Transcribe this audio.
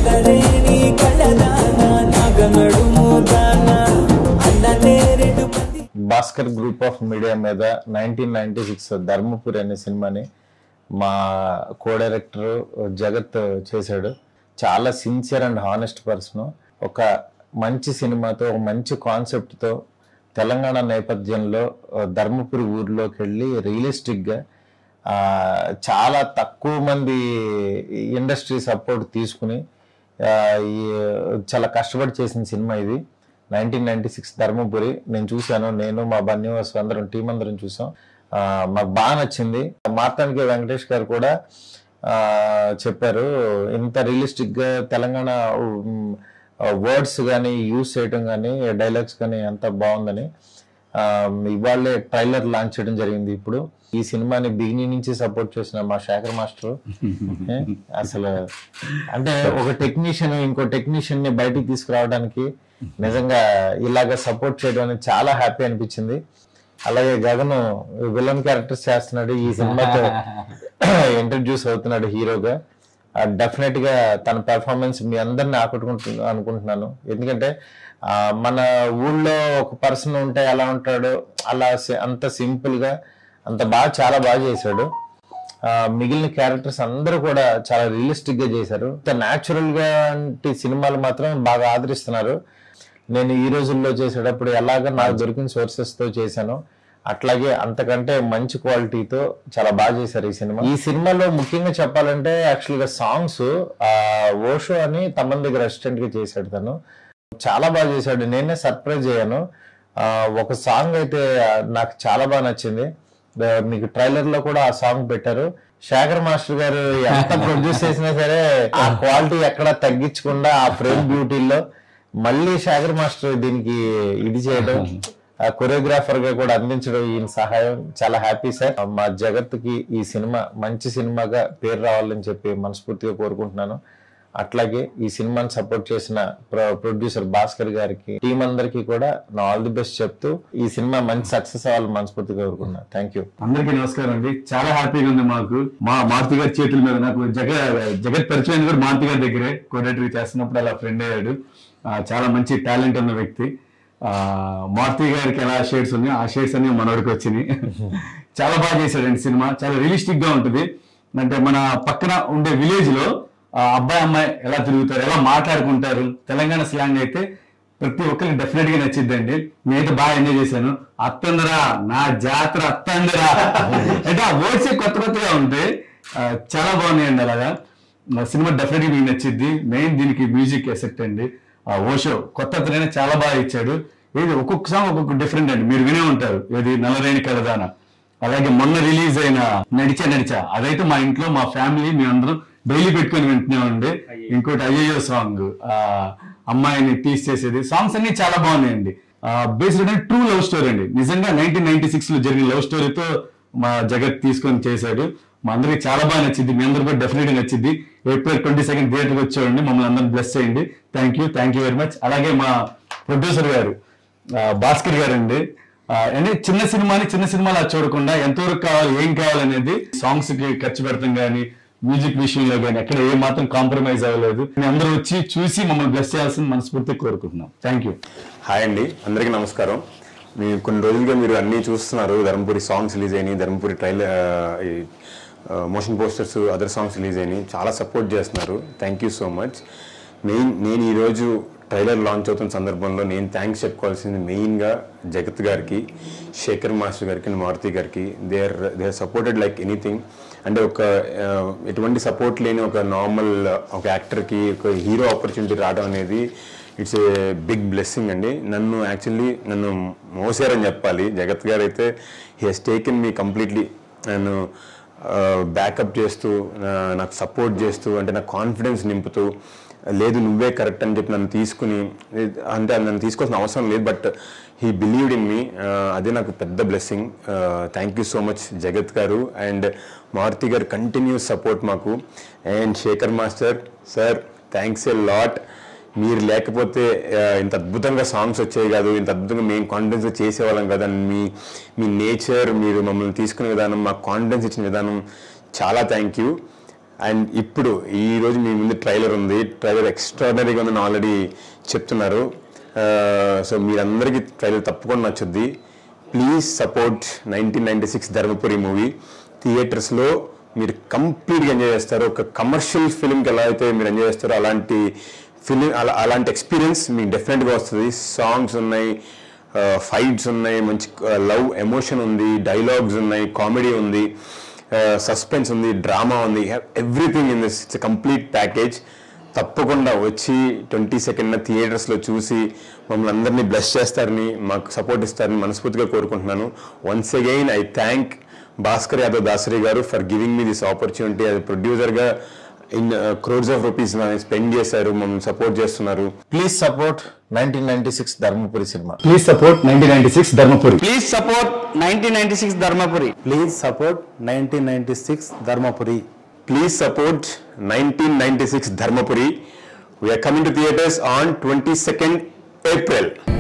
నల్లరేని కళ్ళదాన నాగనడుము దాన అన్న నేరేడు పంది భాస్కర్ గ్రూప్ ఆఫ్ మీడియా మీద నైన్టీన్ నైన్టీ సిక్స్ ధర్మపురి అనే సినిమాని మా కో డైరెక్టర్ జగత్ చేశాడు చాలా సిన్సియర్ అండ్ హానెస్ట్ పర్సన్ ఒక మంచి సినిమాతో ఒక మంచి కాన్సెప్ట్తో తెలంగాణ నేపథ్యంలో ఆ, ధర్మపురి ఊర్లోకి వెళ్ళి రియలిస్టిక్గా ఆ, చాలా తక్కువ మంది ఇండస్ట్రీ సపోర్ట్ తీసుకుని ఆ, ఈ చాలా కష్టపడి చేసిన సినిమా ఇది నైన్టీన్ నైన్టీ సిక్స్ ధర్మపురి నేను చూశాను నేను మా బన్నివాసు అందరం టీం అందరం చూసాం ఆ, మాకు బాగా నచ్చింది మార్తానికి వెంకటేష్ గారు కూడా ఆ, చెప్పారు ఇంత రియలిస్టిక్ గా తెలంగాణ వర్డ్స్ కానీ యూస్ చేయడం కానీ డైలాగ్స్ కానీ ఎంత బాగుందని ఆ, ఇవాళే ట్రైలర్ లాంచ్ చేయడం జరిగింది ఇప్పుడు ఈ సినిమాని బిగినింగ్ నుంచి సపోర్ట్ చేసిన మా శేఖర్ మాస్టర్ ఏ, అసలు అంటే ఒక టెక్నీషియన్ ఇంకో టెక్నీషియన్ ని బయటికి తీసుకురావడానికి నిజంగా ఇలాగ సపోర్ట్ చేయడం అనేది చాలా హ్యాపీ అనిపించింది అలాగే గగన్ విలన్ క్యారెక్టర్స్ చేస్తున్నాడు ఈ సినిమాతో ఇంట్రడ్యూస్ అవుతున్నాడు హీరోగా డెఫినెట్ గా తన పెర్ఫార్మెన్స్ మీ అందరిని ఆకట్టుకుంటు అనుకుంటున్నాను ఎందుకంటే ఆ, మన ఊళ్ళో ఒక పర్సన్ ఉంటే ఎలా ఉంటాడో అలా సి- అంత సింపుల్ గా అంత బాగా చాలా బాగా చేశాడు ఆ, మిగిలిన క్యారెక్టర్స్ అందరూ కూడా చాలా రియలిస్టిక్ గా చేశారు న్యాచురల్ గా అంటే సినిమాలు మాత్రం బాగా ఆదరిస్తున్నారు నేను ఈ రోజుల్లో చేసేటప్పుడు ఎలాగ నాకు దొరికిన సోర్సెస్ తో చేశాను అట్లాగే అంతకంటే మంచి క్వాలిటీతో చాలా బాగా చేశారు ఈ సినిమా ఈ సినిమాలో ముఖ్యంగా చెప్పాలంటే యాక్చువల్ గా సాంగ్స్ ఓషో అని తమన్ దగ్గర అసిస్టెంట్ గా చేశాడు తను చాలా బాగా చేశాడు నేనే సర్ప్రైజ్ అయ్యాను ఆ, ఒక సాంగ్ అయితే ఆ, నాకు చాలా బాగా నచ్చింది ఆ, మీకు ట్రైలర్ లో కూడా ఆ సాంగ్ పెట్టారు శేఖర్ మాస్టర్ గారు ఎంత ప్రొడ్యూస్ చేసినా సరే ఆ క్వాలిటీ ఎక్కడ తగ్గించకుండా ఆ ఫ్రేమ్ బ్యూటీలో మళ్ళీ శేఖర్ మాస్టర్ దీనికి ఇది చేయడం ఆ కొరియోగ్రాఫర్ గా కూడా అందించడం ఈయన సహాయం చాలా హ్యాపీ సార్ మా జగత్ కి ఈ సినిమా మంచి సినిమాగా పేరు రావాలని చెప్పి మనస్ఫూర్తిగా కోరుకుంటున్నాను అట్లాగే ఈ సినిమాని సపోర్ట్ చేసిన ప్రొడ్యూసర్ భాస్కర్ గారికి టీం అందరికీ కూడా నా ఆల్ ది బెస్ట్ చెప్తూ ఈ సినిమా మంచి సక్సెస్ అవ్వాలని మనస్ఫూర్తిగా కోరుకున్నాను థ్యాంక్ యూ అందరికీ నమస్కారం అండి చాలా హ్యాపీగా ఉంది మాకు మా మారుతి గారి చేతుల మీద నాకు జగ జగత్ పరిచయం కూడా మారుతి గారి దగ్గరే కోడేటరీ చేస్తున్నప్పుడు అలా ఫ్రెండ్ అయ్యాడు ఆ, చాలా మంచి టాలెంట్ ఉన్న వ్యక్తి ఆ, మారుతి గారికి ఎలా షేడ్స్ ఉన్నాయో ఆ షేడ్స్ అన్ని మనోడికి వచ్చినాయి చాలా బాగా చేశాడండి సినిమా చాలా రియలిస్టిక్ గా ఉంటుంది అంటే మన పక్కన ఉండే విలేజ్ లో ఆ అబ్బాయి అమ్మాయి ఎలా తిరుగుతారు ఎలా మాట్లాడుకుంటారు తెలంగాణ స్లాంగ్ అయితే ప్రతి ఒక్కరికి డెఫినెట్ గా నచ్చిద్దండి నేనైతే బాగా ఎంజాయ్ చేశాను అత్తందరా నా జాతర అత్తందరా అంటే ఆ వర్డ్స్ కొత్త కొత్తగా ఉంటాయి ఆ, చాలా బాగున్నాయండి అలాగా మా సినిమా డెఫినెట్ గా మీకు నచ్చిద్ది మెయిన్ దీనికి మ్యూజిక్ ఎసెక్ట్ అండి ఆ ఓషో కొత్త అతనైనా చాలా బాగా ఇచ్చాడు ఏది ఒక్కొక్క సాంగ్ ఒక్కొక్క డిఫరెంట్ అండి మీరు వినే ఉంటారు ఏది నల్లరేణి కలదాన అలాగే మొన్న రిలీజ్ అయిన నడిచా నడిచా అదైతే మా ఇంట్లో మా ఫ్యామిలీ మేమందరం డైలీ పెట్టుకొని వింటున్నామండి ఇంకోటి అయ్యయ్యో సాంగ్ ఆ అమ్మాయిని టీస్ చేసేది సాంగ్స్ అన్ని చాలా బాగున్నాయండి బేస్డ్ ట్రూ లవ్ స్టోరీ అండి నిజంగా నైన్టీన్ నైన్టీ సిక్స్ లో జరిగిన లవ్ స్టోరీతో మా జగత్ తీసుకొని చేశాడు మా అందరికి చాలా బాగా నచ్చింది మీ అందరికి కూడా డెఫినెట్ గా నచ్చింది ఏప్రిల్ ట్వంటీ సెకండ్ థియేటర్కి వచ్చేయండి మమ్మల్ని అందరం బ్లెస్ చేయండి thank you thank you very much అలాగే మా ప్రొడ్యూసర్ గారు ఆ, భాస్కర్ గారు అండి ఆ, అంటే చిన్న సినిమాని చిన్న సినిమాలా చూడకుండా ఎంతవరకు కావాలి ఏం కావాలనేది సాంగ్స్ కి ఖర్చు పెడతాం కానీ మ్యూజిక్ విషయంలో కానీ ఎక్కడ ఏ మాత్రం కాంప్రమైజ్ అవ్వలేదు మీ అందరూ వచ్చి చూసి మమ్మల్ని బ్లెస్ చేయాల్సింది మనస్ఫూర్తిగా కోరుకుంటున్నాం థ్యాంక్ యూ హాయ్ అండి అందరికీ నమస్కారం మీరు కొన్ని రోజులుగా మీరు అన్నీ చూస్తున్నారు ధర్మపురి సాంగ్స్ రిలీజ్ అయినాయి Dharmapuri trailer motion posters other songs release అయినాయి చాలా సపోర్ట్ చేస్తున్నారు thank you so much main నేను ఈరోజు ట్రైలర్ లాంచ్ అవుతున్న సందర్భంలో నేను థ్యాంక్స్ చెప్పుకోవాల్సింది మెయిన్గా జగత్ గారికి శేఖర్ మాస్టర్ గారికి and మారుతి గారికి they are they are supported like anything అంటే ఒక ఆ, ఎటువంటి సపోర్ట్ లేని ఒక నార్మల్ ఒక యాక్టర్కి ఒక హీరో ఆపర్చునిటీ రావడం అనేది ఇట్స్ ఏ బిగ్ బ్లెస్సింగ్ అండి నన్ను యాక్చువల్లీ నన్ను మోసారని చెప్పాలి జగత్ గారు అయితే he he's taken me completely నన్ను బ్యాకప్ చేస్తూ నా- నాకు సపోర్ట్ చేస్తూ అంటే నాకు కాన్ఫిడెన్స్ నింపుతూ లేదు నువ్వే కరెక్ట్ అని చెప్పి నన్ను తీసుకుని అంటే అది నన్ను తీసుకోవాల్సిన అవసరం లేదు but he believed in me అదే నాకు పెద్ద blessing thank you so much Jagath గారు అండ్ మారుతి గారు కంటిన్యూస్ సపోర్ట్ మాకు and Sekhar master sir thanks a lot మీరు లేకపోతే ఆ, ఇంత అద్భుతంగా సాంగ్స్ వచ్చాయి కాదు ఇంత అద్భుతంగా మేము కాన్ఫిడెన్స్ చేసేవాళ్ళం కదా మీ మీ నేచర్ మీరు మమ్మల్ని తీసుకునే విధానం మాకు కాన్ఫిడెన్స్ ఇచ్చిన విధానం చాలా థ్యాంక్ యూ అండ్ ఇప్పుడు ఈ రోజు మీ ముందు ట్రైలర్ ఉంది ట్రైలర్ ఎక్స్ట్రాడనరీగా ఉందని ఆల్రెడీ చెప్తున్నారు సో మీరందరికీ ట్రైలర్ తప్పకుండా నచ్చుద్ది please support nineteen ninety six Dharmapuri movie థియేటర్స్లో మీరు కంప్లీట్గా ఎంజాయ్ చేస్తారు ఒక కమర్షియల్ ఫిల్మ్కి ఎలా అయితే మీరు ఎంజాయ్ చేస్తారో అలాంటి ఫిలిం అలా అలాంటి ఎక్స్పీరియన్స్ మీకు డెఫినెట్గా వస్తుంది సాంగ్స్ ఉన్నాయి ఫైట్స్ ఉన్నాయి మంచి లవ్ ఎమోషన్ ఉంది డైలాగ్స్ ఉన్నాయి కామెడీ ఉంది సస్పెన్స్ ఉంది డ్రామా ఉంది everything in this it's complete package తప్పకుండా వచ్చి ట్వంటీ సెకండ్ థియేటర్స్లో చూసి మమ్మల్ని అందరినీ బ్లెస్ చేస్తారని మాకు సపోర్ట్ ఇస్తారని మనస్ఫూర్తిగా కోరుకుంటున్నాను once again I thank Bhaskar Yadav Dasari గారు for giving me this opportunity అది ప్రొడ్యూసర్గా in crores of rupees spend చేశారు మమ్మల్ని సపోర్ట్ చేస్తున్నారు please support nineteen ninety six Dharmapuri సినిమా please support nineteen ninety six Dharmapuri please support nineteen ninety six Dharmapuri please support nineteen ninety six Dharmapuri please support nineteen ninety six Dharmapuri we are coming to theatres on twenty second April